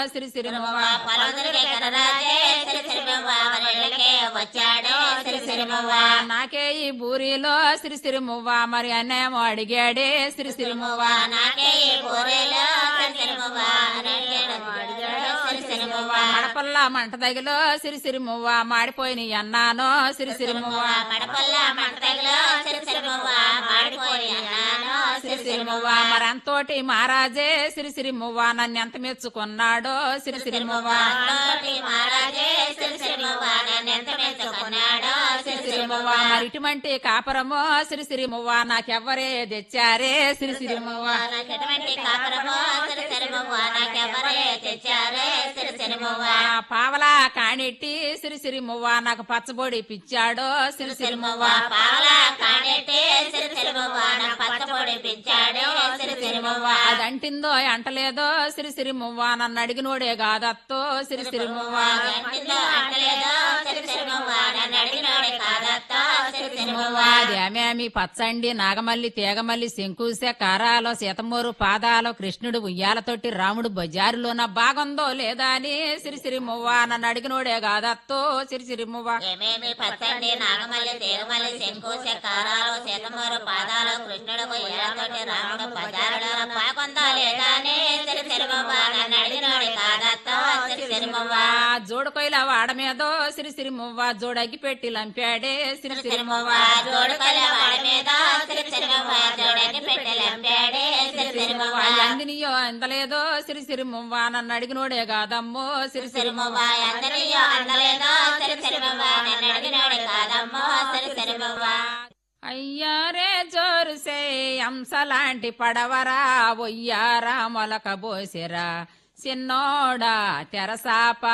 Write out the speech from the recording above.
సిరి సిరిమవ్వ పొలదురికే కనరాజే సిరి సిరిమవ్వ వరళ్ళకే వచ్చాడు సిరి సిరిమవ్వ నాకే ఈ బూరిలో సిరి సిరిమువ్వ మరి అన్నేమో అడిగాడే సిరి సిరిమువ్వ నాకే ఈ పూరేలో సిరి సిరిమవ్వ వరళ్ళకే అడిగాడు సిరి సిరిమవ్వ మడపల్ల మంట తగిలో సిరి సిరిమువ్వ మాడిపోయిన అన్నానో సిరి సిరిమువ్వ మడపల్ల మంటలో సిరి సిరిమవ్వ మాడిపోయి అన్నాను సిరి సిరిమవ్వ మరంతోటి మహారాజే సిరి సిరిమువ్వ నన్ను ఎంత మెచ్చుకున్నాడో సిరి సిరిమువ్వ తోటి మహారాజే సిరి సిరిమవ్వ నన్ను ఎంత మెచ్చుకున్నాడో సిరి సిరిమవ్వ మరి ఇటువంటి కాపరమో సిరి సిరిమువ్వ నాకెవ్వరే తెచ్చారే సిరి సిరిమువ్వ నాకు ఎటువంటి కాపురమో సిరి సిరిమవ్వ నాకెవరే తెచ్చారే సిరి సిరిమవ్వ ఆ పావలా కాణెట్టి సిరి సిరిమువ్వ నాకు పచ్చబొడి పిచ్చాడో సిరి సిరిమువ్వ పాల కాడెట్టే సిరి సిరిమవ్వ నా పచ్చపొడి పిచ్చాడు సిరి సిరిమవ్వ అదంటిందో అంటలేదో సిరి సిరిమువ్వ నన్ను అడిగినోడే కాదత్తో సిరి సిరిమువ్వ గంటిలో అంటలేదో సిరి సిరిమవ్వ నన్ను అడిగినాడే కాదత్తా సిరి సిరిమవ్వ అదేమేమి పచ్చండి నాగమల్లి తీగమల్లి శంకుశ కారాలో సీతమూరు పాదాలో కృష్ణుడు ఉయ్యాలతోటి రాముడు బజారులోన బాగుందో లేదా అని సిరి సిరిమువ్వ నన్ను అడిగినోడే కాదత్తో సిరి సిరిమువ్వ ఏమేమి పచ్చండి నాగమల్లి తీగమల్లి శంకు చక్రాలు సీతమూరు పాదాలు కృష్ణుడు ఏళ్ళతోటి రాముడు బజారులో పాకొందా లేదా అని సిరి సిరిమవ్వ నన్ను అడిగినాడే కాదత్తా సిరి సిరిమవ్వ ఆ జోడుకొయిల వాడ మీదో సిరి సిరిమువ్వ జోడగ్గి పెట్టి లంపాడే సిరి సిరిమువ్వ జోడుకల వాడి మీద సిరి సిరిమవ్వ జోడకి పెట్టెలంపాడే సిరి సిరిమవ్వ ఎందినియో ఎందలేదో సిరి సిరిమువ్వ నన్ను అడిగినోడే కాదమ్మో సిరి సిరిమవ్వ అందరియో అందలేదో సిరి సిరిమవ్వ నన్ను అడిగినాడే కాదమ్మో సిరి సిరిమవ్వ అయ్యారే జోరుసే అంశలాంటి పడవరా ఒయ్యారా మొలక బోసిరా చిన్నోడా తెరసాప